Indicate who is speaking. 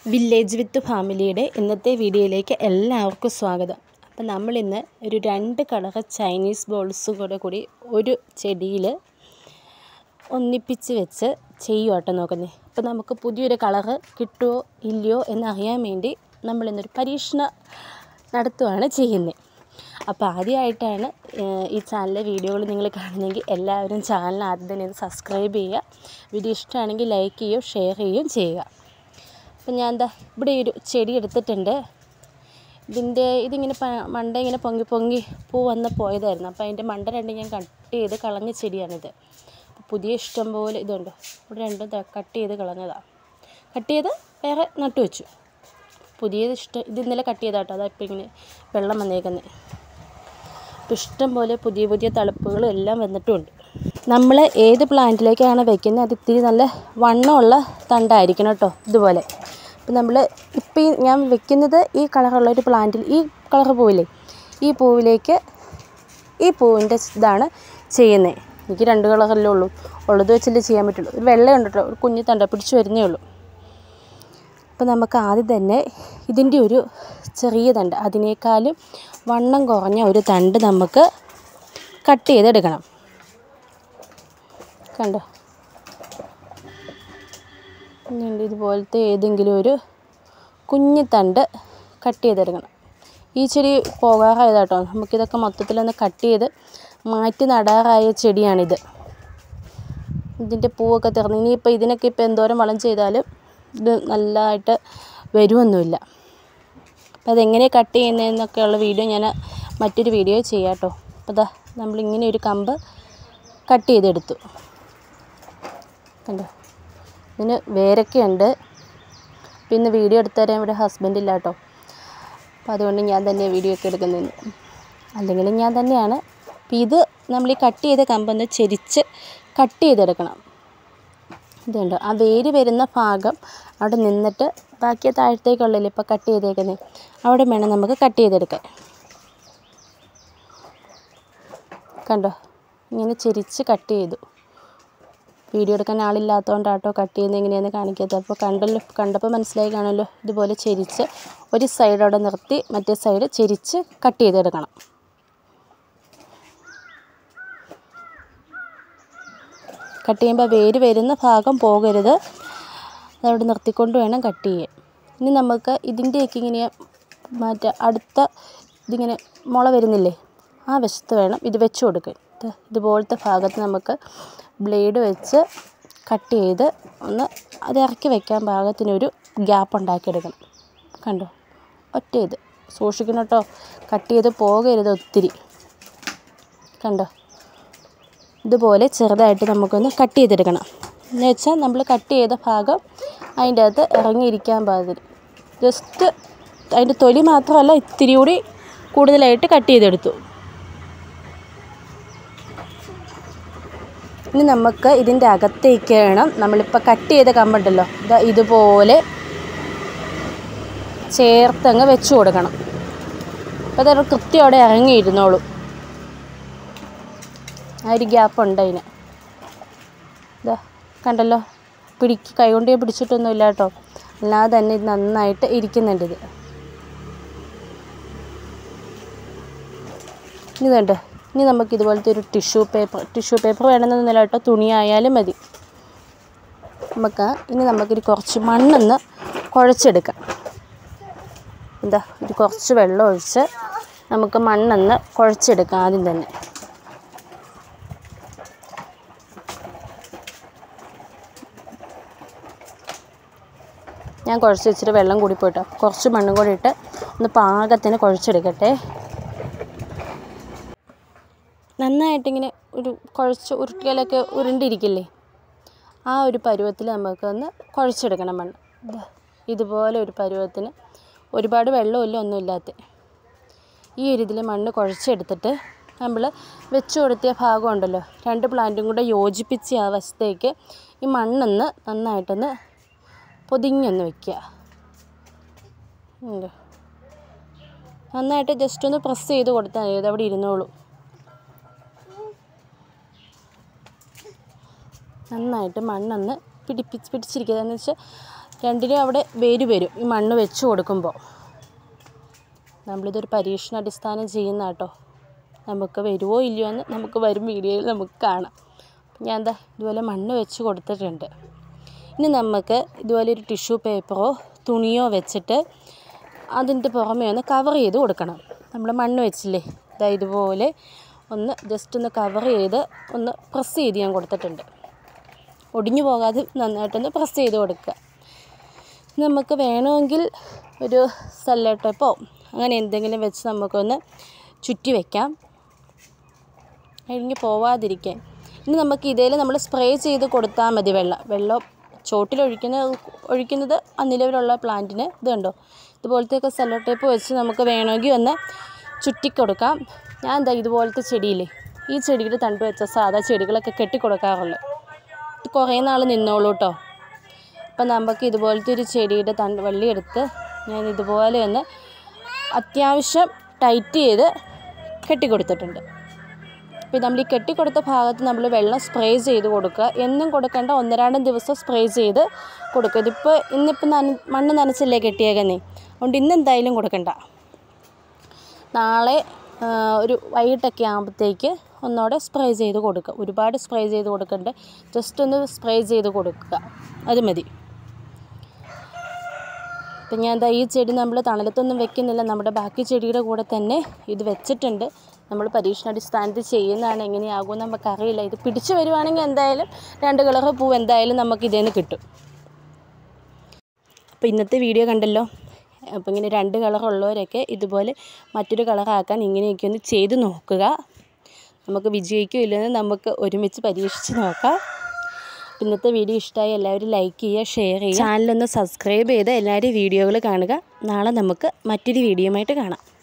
Speaker 1: Village വിത്ത് ഫാമിലിയുടെ ഇന്നത്തെ വീഡിയോയിലേക്ക് എല്ലാവർക്കും സ്വാഗതം അപ്പം നമ്മളിന്ന് ഒരു രണ്ട് കളർ ചൈനീസ് ബോൾസുകൂടെ കൂടി ഒരു ചെടിയിൽ ഒന്നിപ്പിച്ച് വെച്ച് ചെയ്യുവാട്ടോ നോക്കുന്നത് അപ്പോൾ നമുക്ക് പുതിയൊരു കളറ് കിട്ടുമോ ഇല്ലയോ എന്നറിയാൻ വേണ്ടി നമ്മളിന്നൊരു പരീക്ഷണം നടത്തുകയാണ് ചെയ്യുന്നത് അപ്പോൾ ആദ്യമായിട്ടാണ് ഏഹ്, ഈ ചാനലിലെ വീഡിയോകൾ നിങ്ങൾ കാണുന്നതെങ്കിൽ എല്ലാവരും ചാനൽ ആദ്യം തന്നെ ഒന്ന് സബ്സ്ക്രൈബ് ചെയ്യുക വീഡിയോ ഇഷ്ടമാണെങ്കിൽ ലൈക്ക് ചെയ്യുകയോ ഷെയർ ചെയ്യുകയും ചെയ്യുക അപ്പം ഞാൻ എന്താ ഇവിടെ ഒരു ചെടി എടുത്തിട്ടുണ്ട് ഇതിൻ്റെ ഇതിങ്ങനെ പ മണ്ട ഇങ്ങനെ പൊങ്ങി പൊങ്ങി പൂ വന്ന് പോയതായിരുന്നു അപ്പോൾ അതിൻ്റെ മണ്ട രണ്ടും ഞാൻ കട്ട് ചെയ്ത് കളഞ്ഞ ചെടിയാണിത് പുതിയ ഇഷ്ടം പോലെ ഇതുണ്ട് ഇവിടെ രണ്ടും കട്ട് ചെയ്ത് കളഞ്ഞതാണ് കട്ട് ചെയ്ത് വേറെ നട്ടു വെച്ചു പുതിയത് ഇഷ്ടം ഇത് ഇന്നലെ കട്ട് ചെയ്താട്ടോ അതാ ഇപ്പം ഇങ്ങനെ വെള്ളം വന്നേക്കുന്നത് അപ്പോൾ ഇഷ്ടം പോലെ പുതിയ പുതിയ തളിപ്പുകളും എല്ലാം വന്നിട്ടുമുണ്ട് നമ്മൾ ഏത് പ്ലാന്റിലേക്കാണ് വെക്കുന്നത് അത് ഇത്തിരി നല്ല വണ്ണമുള്ള തണ്ടായിരിക്കണം കേട്ടോ ഇതുപോലെ അപ്പോൾ നമ്മൾ ഇപ്പം ഈ ഞാൻ വെക്കുന്നത് ഈ കളറുള്ള ഒരു പ്ലാന്റിൽ ഈ കളർ പൂവില്ലേ ഈ പൂവിലേക്ക് ഈ പൂവിൻ്റെ ഇതാണ് ചെയ്യുന്നത് എനിക്ക് രണ്ട് കളറല്ലേ ഉള്ളൂ ഉള്ളത് വെച്ചല്ലേ ചെയ്യാൻ പറ്റുള്ളൂ ഒരു വെള്ളയുണ്ട് കേട്ടോ ഒരു കുഞ്ഞു തണ്ട പിടിച്ച് വരുന്നേ ഉള്ളൂ അപ്പോൾ നമുക്ക് ആദ്യം തന്നെ ഇതിൻ്റെ ഒരു ചെറിയ തണ്ട് അതിനേക്കാളും വണ്ണം കുറഞ്ഞ ഒരു തണ്ട് നമുക്ക് കട്ട് ചെയ്തെടുക്കണം കണ്ടോ ഇതുണ്ട് ഇതുപോലത്തെ ഏതെങ്കിലും ഒരു കുഞ്ഞു തണ്ട് കട്ട് ചെയ്തെടുക്കണം ഈ ചെടി പോകാറായതാട്ടോ നമുക്കിതൊക്കെ മൊത്തത്തിലൊന്ന് കട്ട് ചെയ്ത് മാറ്റി നടാറായ ചെടിയാണിത് ഇതിൻ്റെ പൂവൊക്കെ തീർന്നു ഇനിയിപ്പോൾ ഇതിനൊക്കെ ഇപ്പോൾ എന്തോരം വളം ചെയ്താലും ഇത് നല്ലതായിട്ട് വരുമൊന്നുമില്ല അപ്പോൾ അതെങ്ങനെ കട്ട് ചെയ്യുന്നതെന്നൊക്കെയുള്ള വീഡിയോ ഞാൻ മറ്റൊരു വീഡിയോ ചെയ്യാം കേട്ടോ അപ്പോൾ ഇതാ നമ്മളിങ്ങനെ ഒരു കമ്പ് കട്ട് ചെയ്തെടുത്തു കണ്ടോ ഇതിന് വേരൊക്കെ ഉണ്ട് പിന്നെ വീഡിയോ എടുത്തു തരാൻ ഇവിടെ ഹസ്ബൻഡ് ഇല്ല കേട്ടോ അപ്പോൾ അതുകൊണ്ട് ഞാൻ തന്നെ വീഡിയോ ഒക്കെ എടുക്കുന്നതിന് അല്ലെങ്കിൽ ഞാൻ തന്നെയാണ് അപ്പോൾ ഇത് നമ്മൾ ഈ കട്ട് ചെയ്ത കമ്പൊന്ന് ചെരിച്ച് കട്ട് ചെയ്തെടുക്കണം ഇതുണ്ട് ആ വേര് വരുന്ന ഭാഗം അവിടെ നിന്നിട്ട് ബാക്കി താഴത്തേക്കുള്ളിൽ ഇപ്പോൾ കട്ട് ചെയ്തേക്കുന്നത് അവിടെ വേണം നമുക്ക് കട്ട് ചെയ്തെടുക്കാൻ കണ്ടോ ഇങ്ങനെ ചെരിച്ച് കട്ട് ചെയ്തു വീഡിയോ എടുക്കാൻ ആളില്ലാത്തതുകൊണ്ടാട്ടോ കട്ട് ചെയ്യുന്നത് എങ്ങനെയാണെന്ന് കാണിക്കാത്തത് അപ്പോൾ കണ്ടല്ലോ കണ്ടപ്പോൾ മനസ്സിലായി കാണുമല്ലോ ഇതുപോലെ ചെരിച്ച് ഒരു സൈഡ് അവിടെ നിർത്തി മറ്റേ സൈഡ് ചെരിച്ച് കട്ട് ചെയ്തെടുക്കണം കട്ട് ചെയ്യുമ്പോൾ വേര് വരുന്ന ഭാഗം പോകരുത് അതവിടെ നിർത്തിക്കൊണ്ട് വേണം കട്ട് ചെയ്യാൻ ഇനി നമുക്ക് ഇതിൻ്റെയൊക്കെ ഇങ്ങനെ മറ്റേ അടുത്ത ഇതിങ്ങനെ മുള വരുന്നില്ലേ ആ വശത്ത് വേണം ഇത് വെച്ച് കൊടുക്കാൻ ഇത് ഇതുപോലത്തെ ഭാഗത്ത് നമുക്ക് ബ്ലേഡ് വെച്ച് കട്ട് ചെയ്ത് ഒന്ന് അത് ഇറക്കി വെക്കാൻ പാകത്തിനൊരു ഗ്യാപ്പ് ഉണ്ടാക്കിയെടുക്കണം കണ്ടോ ഒറ്റ ഇത് സൂക്ഷിക്കണം കേട്ടോ കട്ട് ചെയ്ത് പോകരുത് ഒത്തിരി കണ്ടോ ഇതുപോലെ ചെറുതായിട്ട് നമുക്കൊന്ന് കട്ട് ചെയ്തെടുക്കണം എന്ന് വെച്ചാൽ നമ്മൾ കട്ട് ചെയ്ത ഭാഗം അതിൻ്റെ അകത്ത് ഇറങ്ങിയിരിക്കാൻ പാകത്തിന് ജസ്റ്റ് അതിൻ്റെ തൊലി മാത്രമല്ല ഇത്തിരി കൂടി കൂടുതലായിട്ട് കട്ട് ചെയ്തെടുത്തു ഇനി നമുക്ക് ഇതിൻ്റെ അകത്തേക്ക് വേണം നമ്മളിപ്പോൾ കട്ട് ചെയ്ത കമ്പുണ്ടല്ലോ ഇതാ ഇതുപോലെ ചേർത്തങ്ങ് വെച്ച് കൊടുക്കണം അപ്പോൾ അത് കൃത്യം അവിടെ ഇറങ്ങിയിരുന്നോളൂ ആ ഒരു ഗ്യാപ്പ് ഉണ്ട് അതിന് ഇതാ കണ്ടല്ലോ പിടിക്ക് കൈകൊണ്ട് ഞാൻ പിടിച്ചിട്ടൊന്നുമില്ല കേട്ടോ അല്ലാതെ തന്നെ ഇത് നന്നായിട്ട് ഇരിക്കുന്നുണ്ട് ഇത് ഇനി കണ്ടോ ഇനി നമുക്ക് ഇതുപോലത്തെ ഒരു ടിഷ്യൂ പേപ്പർ ടിഷ്യൂ പേപ്പർ വേണമെന്നൊന്നുമില്ല കേട്ടോ തുണിയായാലും മതി നമുക്ക് ഇനി നമുക്കൊരു കുറച്ച് മണ്ണൊന്ന് കുഴച്ചെടുക്കാം എന്താ ഒരു കുറച്ച് വെള്ളം ഒഴിച്ച് നമുക്ക് മണ്ണൊന്ന് കുഴച്ചെടുക്കാം ആദ്യം തന്നെ ഞാൻ കുഴച്ച് വെച്ചിട്ട് വെള്ളം കൂടി പോയിട്ടോ കുറച്ച് മണ്ണും കൂടി ഇട്ട് ഒന്ന് പാകത്തിന് കുഴച്ചെടുക്കട്ടെ നന്നായിട്ടിങ്ങനെ ഒരു കുഴച്ച് ഉരുട്ടിയാലൊക്കെ ഉരുണ്ടിരിക്കില്ലേ ആ ഒരു പരുവത്തിൽ നമുക്കൊന്ന് കുഴച്ചെടുക്കണം മണ്ണ് ദാ ഇതുപോലെ ഒരു പരുവത്തിന് ഒരുപാട് വെള്ളമില്ല ഒന്നുമില്ലാത്ത ഈ ഒരു ഇതിൽ മണ്ണ് കുഴച്ചെടുത്തിട്ട് നമ്മൾ വെച്ച് കൊടുത്തിയ ഭാഗം ഉണ്ടല്ലോ രണ്ട് പ്ലാന്റും കൂടെ യോജിപ്പിച്ച് ആ വശത്തേക്ക് ഈ മണ്ണൊന്ന് നന്നായിട്ടൊന്ന് പൊതിഞ്ഞൊന്ന് വെക്കുക ഉണ്ട്. നന്നായിട്ട് ജസ്റ്റ് ഒന്ന് പ്രസ് ചെയ്ത് കൊടുത്താൽ മതി അതവിടെ ഇരുന്നോളൂ നന്നായിട്ട് മണ്ണൊന്ന് പിടിപ്പിച്ച് പിടിച്ചിരിക്കുക എന്ന് വെച്ചാൽ രണ്ടിനും അവിടെ വേര് വരും ഈ മണ്ണ് വെച്ച് കൊടുക്കുമ്പോൾ നമ്മളിതൊരു പരീക്ഷണാടിസ്ഥാനം ചെയ്യുന്ന കേട്ടോ നമുക്ക് വരുമോ ഇല്ലയോ എന്ന് നമുക്ക് വരും വീഡിയോയിൽ നമുക്ക് കാണാം ഞാൻ എന്താ ഇതുപോലെ മണ്ണ് വെച്ച് കൊടുത്തിട്ടുണ്ട് ഇനി നമുക്ക് ഇതുപോലെ ഒരു ടിഷ്യൂ പേപ്പറോ തുണിയോ വെച്ചിട്ട് അതിൻ്റെ പുറമേ ഒന്ന് കവർ ചെയ്ത് കൊടുക്കണം നമ്മൾ മണ്ണ് വെച്ചില്ലേ ഇതാ ഇതുപോലെ ഒന്ന് ജസ്റ്റ് ഒന്ന് കവർ ചെയ്ത് ഒന്ന് പ്രസ് ചെയ്ത് ഞാൻ കൊടുത്തിട്ടുണ്ട് ഒടിഞ്ഞു പോകാതെ നന്നായിട്ടൊന്ന് പ്രസ് ചെയ്ത് കൊടുക്കുക നമുക്ക് വേണമെങ്കിൽ ഒരു സെല്ലോ ടേപ്പോ അങ്ങനെ എന്തെങ്കിലും വെച്ച് നമുക്കൊന്ന് ചുറ്റി വയ്ക്കാം അഴിഞ്ഞ് പോവാതിരിക്കാൻ ഇനി നമുക്ക് ഇതേൽ നമ്മൾ സ്പ്രേ ചെയ്ത് കൊടുത്താൽ മതി വെള്ളം വെള്ളം ചോട്ടിലൊഴിക്കുന്ന ഒഴിക്കുന്നത് ആ നിലവിലുള്ള പ്ലാന്റിന് ഇത് കണ്ടോ ഇതുപോലത്തെയൊക്കെ സെല്ലോ ടേപ്പ് വെച്ച് നമുക്ക് വേണമെങ്കിൽ ഒന്ന് ചുറ്റിക്കൊടുക്കാം ഞാൻ എന്താ ഇതുപോലത്തെ ചെടിയില്ലേ ഈ ചെടിയുടെ തണ്ട് വെച്ച സാധാ ചെടികളൊക്കെ കെട്ടിക്കൊടുക്കാറുള്ളു ഇത് കുറേ നാൾ നിന്നോളൂ കേട്ടോ അപ്പം നമുക്ക് ഇതുപോലത്തെ ഒരു ചെടിയുടെ തണ്ട് വള്ളി എടുത്ത് ഞാൻ ഇതുപോലെ ഒന്ന് അത്യാവശ്യം ടൈറ്റ് ചെയ്ത് കെട്ടിക്കൊടുത്തിട്ടുണ്ട് അപ്പോൾ നമ്മൾ ഈ കെട്ടിക്കൊടുത്ത ഭാഗത്ത് നമ്മൾ വെള്ളം സ്പ്രേ ചെയ്ത് കൊടുക്കുക എന്നും കൊടുക്കേണ്ട ഒന്നരാണ്ടും ദിവസം സ്പ്രേ ചെയ്ത് കൊടുക്കുക ഇതിപ്പോൾ ഇന്നിപ്പോൾ നന മണ്ണ് നനച്ചല്ലേ കെട്ടിയേക്കുന്നേ അതുകൊണ്ട് ഇന്ന് എന്തായാലും കൊടുക്കണ്ട നാളെ ആ, ഒരു വൈകിട്ടൊക്കെ ആകുമ്പോഴത്തേക്ക് ഒന്നോടെ സ്പ്രേ ചെയ്ത് കൊടുക്കുക ഒരുപാട് സ്പ്രേ ചെയ്ത് കൊടുക്കണ്ട ജസ്റ്റ് ഒന്ന് സ്പ്രേ ചെയ്ത് കൊടുക്കുക അത് മതി അപ്പം ഞാൻ എന്താ ഈ ചെടി നമ്മൾ തണലത്തൊന്നും വെക്കുന്നില്ല നമ്മുടെ ബാക്കി ചെടിയുടെ കൂടെ തന്നെ ഇത് വെച്ചിട്ടുണ്ട് നമ്മൾ പരീക്ഷണാടിസ്ഥാനത്തിൽ ചെയ്യുന്നതാണ് എങ്ങനെയാകുമെന്ന് നമുക്കറിയില്ല ഇത് പിടിച്ചു വരുവാണെങ്കിൽ എന്തായാലും രണ്ട് കളർ പൂ എന്തായാലും നമുക്ക് ഇതിൽ നിന്ന് കിട്ടും അപ്പോൾ ഇന്നത്തെ വീഡിയോ കണ്ടല്ലോ അപ്പോൾ ഇങ്ങനെ രണ്ട് കളറുള്ളവരൊക്കെ ഇതുപോലെ മറ്റൊരു കളറാക്കാൻ ഇങ്ങനെയൊക്കെ ഒന്ന് ചെയ്ത് നോക്കുക നമുക്ക് വിജയിക്കോ ഇല്ലെന്ന് നമുക്ക് ഒരുമിച്ച് പരീക്ഷിച്ച് നോക്കാം ഇന്നത്തെ വീഡിയോ ഇഷ്ടമായി എല്ലാവരും ലൈക്ക് ചെയ്യുക ഷെയർ ചെയ്യുക ചാനലൊന്ന് സബ്സ്ക്രൈബ് ചെയ്ത് എല്ലാവരും വീഡിയോകൾ കാണുക നാളെ നമുക്ക് മറ്റൊരു വീഡിയോയുമായിട്ട് കാണാം